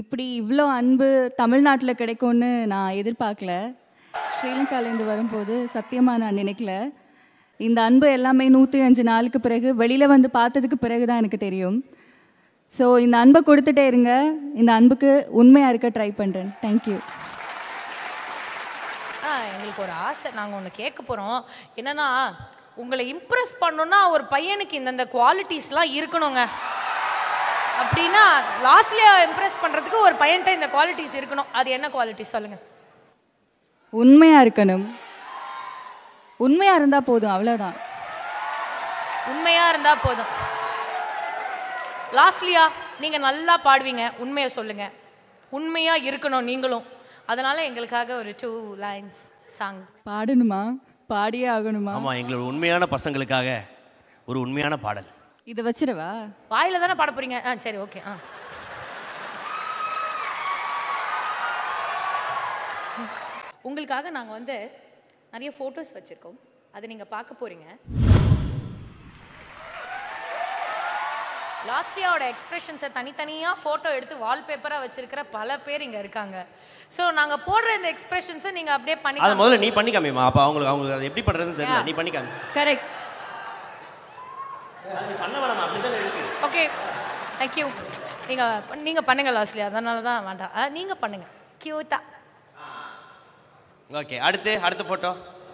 இப்படி இவ்வளோ அன்பு தமிழ்நாட்டில் கிடைக்கும்னு நான் எதிர்பார்க்கல ஸ்ரீலங்காலேருந்து வரும்போது சத்தியமாக நான் நினைக்கல இந்த அன்பு எல்லாமே நூற்றி அஞ்சு நாளுக்கு பிறகு வெளியில் வந்து பார்த்ததுக்கு பிறகு தான் எனக்கு தெரியும் ஸோ இந்த அன்பை கொடுத்துட்டே இருங்க இந்த அன்புக்கு உண்மையாக இருக்க ட்ரை பண்ணுறேன் தேங்க்யூ ஆ எங்களுக்கு ஒரு ஆசை நாங்கள் ஒன்று கேட்க போகிறோம் என்னன்னா உங்களை இம்ப்ரெஸ் பண்ணணும்னா ஒரு பையனுக்கு இந்தந்த குவாலிட்டிஸ்லாம் இருக்கணுங்க அப்படின்னா லாஸ்ட்லியா இம்ப்ரெஸ் பண்ணுறதுக்கு ஒரு பையன்கிட்ட இந்த குவாலிட்டிஸ் இருக்கணும் அது என்ன குவாலிட்டிஸ் சொல்லுங்கள் உண்மையாக இருக்கணும் உண்மையாக இருந்தால் போதும் அவ்வளோதான் உண்மையாக இருந்தால் போதும் லாஸ்ட்லியா நீங்கள் நல்லா பாடுவீங்க உண்மையை சொல்லுங்கள் உண்மையாக இருக்கணும் நீங்களும் அதனால் எங்களுக்காக ஒரு டூ லைன்ஸ் சாங் பாடணுமா பாடியே ஆகணுமா ஆமா எங்களோட உண்மையான பசங்களுக்காக ஒரு உண்மையான பாடல் இதை வச்சிடவா வாயில தானே பாட போறீங்க ஆ சரி ஓகே ஆ உங்களுக்காக நாங்கள் வந்து நிறைய ஃபோட்டோஸ் வச்சுருக்கோம் அதை நீங்கள் பார்க்க போகிறீங்க லாஸ்டியாவோட எக்ஸ்பிரஷன்ஸை தனித்தனியாக ஃபோட்டோ எடுத்து வால்பேப்பராக வச்சிருக்கிற பல பேர் இங்கே இருக்காங்க ஸோ நாங்கள் போடுற இந்த எக்ஸ்பிரஷன்ஸை நீங்கள் அப்படியே பண்ணி அதை முதல்ல நீ பண்ணி காமிமா அப்போ அவங்களுக்கு அவங்களுக்கு அது எப்படி பண்றதுன்னு தெரியல நீ பண்ணி காமி கரெக்ட் பண்ண வேணாம் அப்படிதான் இருக்கு ஓகே தேங்க்யூ நீங்கள் நீங்கள் பண்ணுங்க லாஸ்ட்லி அதனால தான் வேண்டாம் ஆ, நீங்கள் பண்ணுங்க கியூட்டா ஓகே அடுத்து அடுத்த போட்டோ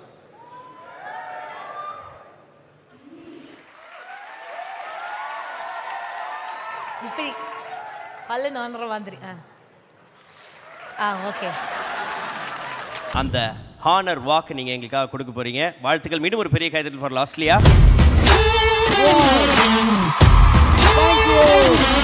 இப்படி பல்லு நான்ற மாதிரி ஆ ஆ ஓகே அந்த ஹானர் வாக் நீங்க எங்களுக்காக கொடுக்க போறீங்க வாழ்த்துக்கள் மீண்டும் ஒரு பெரிய கைதல் ஃபார் லாஸ்ட்லியா Thank you.